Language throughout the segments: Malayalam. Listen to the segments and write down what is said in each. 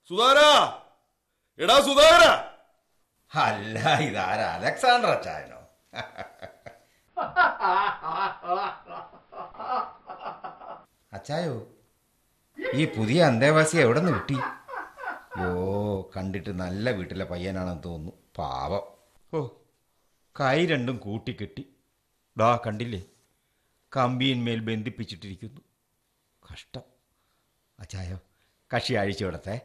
സുധാരാ എടാ സുധാര അല്ല ഇതാരാ അലക്സാണ്ടർ അച്ചായനോ അച്ചായോ ഈ പുതിയ അന്തേവാസി എവിടെ നിന്ന് കിട്ടി യോ കണ്ടിട്ട് നല്ല വീട്ടിലെ പയ്യനാണെന്ന് തോന്നുന്നു പാവം ഓ കൈ രണ്ടും കൂട്ടിക്കെട്ടി ഡാ കണ്ടില്ലേ കമ്പിയിന്മേൽ ബന്ധിപ്പിച്ചിട്ടിരിക്കുന്നു കഷ്ടം അച്ചായോ കക്ഷി അഴിച്ചു വിടത്തെ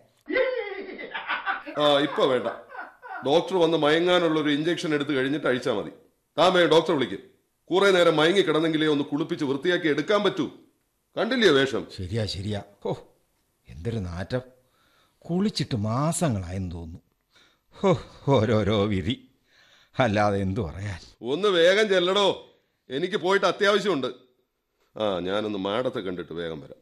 ആ ഇപ്പൊ വേണ്ട ഡോക്ടർ വന്ന് മയങ്ങാനുള്ള ഒരു ഇഞ്ചക്ഷൻ എടുത്ത് കഴിഞ്ഞിട്ട് അഴിച്ചാൽ മതി താമേ ഡോക്ടറെ വിളിക്കും കുറെ നേരം മയങ്ങി കിടന്നെങ്കിലേ ഒന്ന് കുളിപ്പിച്ച് വൃത്തിയാക്കി എടുക്കാൻ പറ്റൂ കണ്ടില്ലേ വേഷം ശരിയാ ശരിയാ ഓ എന്തൊരു നാറ്റം കുളിച്ചിട്ട് മാസങ്ങളായെന്ന് തോന്നുന്നു ഹോ ഓരോരോ വിധി അല്ലാതെ എന്തു പറയാൻ ഒന്ന് വേഗം ചെല്ലടോ എനിക്ക് പോയിട്ട് അത്യാവശ്യമുണ്ട് ആ ഞാനൊന്ന് മാഡത്തെ കണ്ടിട്ട് വേഗം വരാം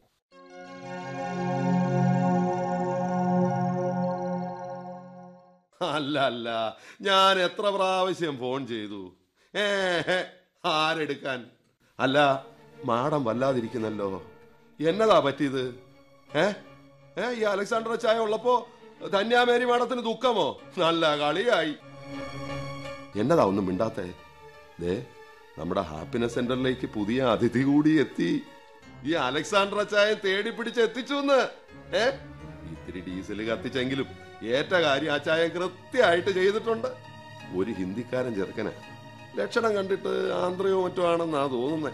അല്ല അല്ല ഞാൻ എത്ര പ്രാവശ്യം ഫോൺ ചെയ്തു ഏ ഹേ, ആരെടുക്കാൻ അല്ല മാഡം വല്ലാതിരിക്കുന്നല്ലോ എന്നതാ പറ്റിയത് ഏ ഏ ഈ അലക്സാണ്ടർ ചായ ഉള്ളപ്പോ ധന്യാമേരി മാഡത്തിന് ദുഃഖമോ നല്ല കളിയായി എന്നതാ ഒന്നും മിണ്ടാത്തേ ദേ നമ്മുടെ ഹാപ്പിനെസ് സെന്ററിലേക്ക് പുതിയ അതിഥി കൂടി എത്തി ഈ അലക്സാണ്ടർ അച്ചായൻ തേടി പിടിച്ച് എത്തിച്ചു എന്ന് ഏ ഇത്തിരി ഡീസൽ കത്തിച്ചെങ്കിലും ഏറ്റ കാര്യം ആ ചായൻ കൃത്യമായിട്ട് ചെയ്തിട്ടുണ്ട് ഒരു ഹിന്ദിക്കാരൻ ചെറുക്കന് ലക്ഷണം കണ്ടിട്ട് ആന്ധ്രയോ മറ്റോ ആണെന്നാ തോന്നുന്നേ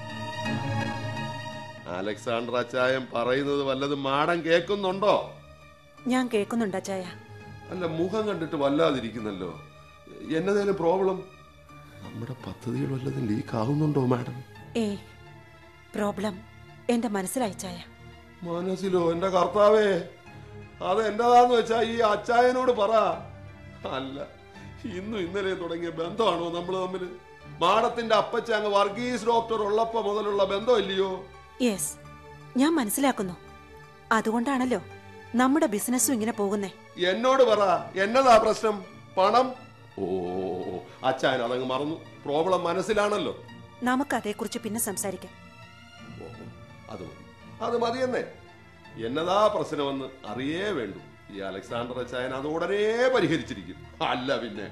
അലക്സാണ്ടർ അച്ചായൻ പറയുന്നത് വല്ലതും മാടം കേൾക്കുന്നുണ്ടോ ഞാൻ കേൾക്കുന്നുണ്ട് അച്ചായ അല്ല മുഖം കണ്ടിട്ട് വല്ലാതിരിക്കുന്നല്ലോ എന്നതേലും പ്രോബ്ലം നമ്മുടെ പദ്ധതികൾ വല്ലതും ലീക്ക് ആവുന്നുണ്ടോ മാഡം ഏ പ്രോബ്ലം എന്റെ മനസ്സിലായി ചായ മനസ്സിലോ എന്റെ കർത്താവേ അത് എന്റേതാന്ന് വെച്ചാ ഈ അച്ചായനോട് പറ അല്ല ഇന്നും ഇന്നലെ തുടങ്ങിയ ബന്ധമാണോ നമ്മൾ തമ്മിൽ മാഡത്തിന്റെ അപ്പച്ച അങ്ങ് വർഗീസ് ഡോക്ടർ ഉള്ളപ്പോ മുതലുള്ള ബന്ധമില്ലയോ യെസ് ഞാൻ മനസ്സിലാക്കുന്നു അതുകൊണ്ടാണല്ലോ നമ്മുടെ ബിസിനസ്സും ഇങ്ങനെ പോകുന്നേ എന്നോട് പറ എന്നതാ പ്രശ്നം പണം ഓ അച്ചായൻ അതങ്ങ് മറന്നു പ്രോബ്ലം മനസ്സിലാണല്ലോ നമുക്ക് അതേക്കുറിച്ച് പിന്നെ സംസാരിക്കാം ഓ, അത് മതി അത് മതിയെന്നേ എന്നതാ പ്രശ്നമെന്ന് അറിയേ വേണ്ടു ഈ അലക്സാണ്ടർ അച്ചായൻ അത് ഉടനെ പരിഹരിച്ചിരിക്കും അല്ല പിന്നെ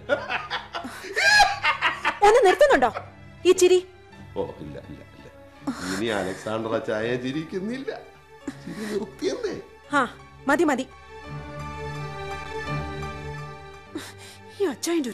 ഒന്ന് നിർത്തുന്നുണ്ടോ ഈ ചിരി ഓ ഇല്ല ഇല്ല ഇല്ല ഇനി അലക്സാണ്ടർ അച്ചായ ചിരിക്കുന്നില്ല ചിരി നിർത്തിയെന്നേ ഹാ മതി മതി ഈ അച്ചായന്റെ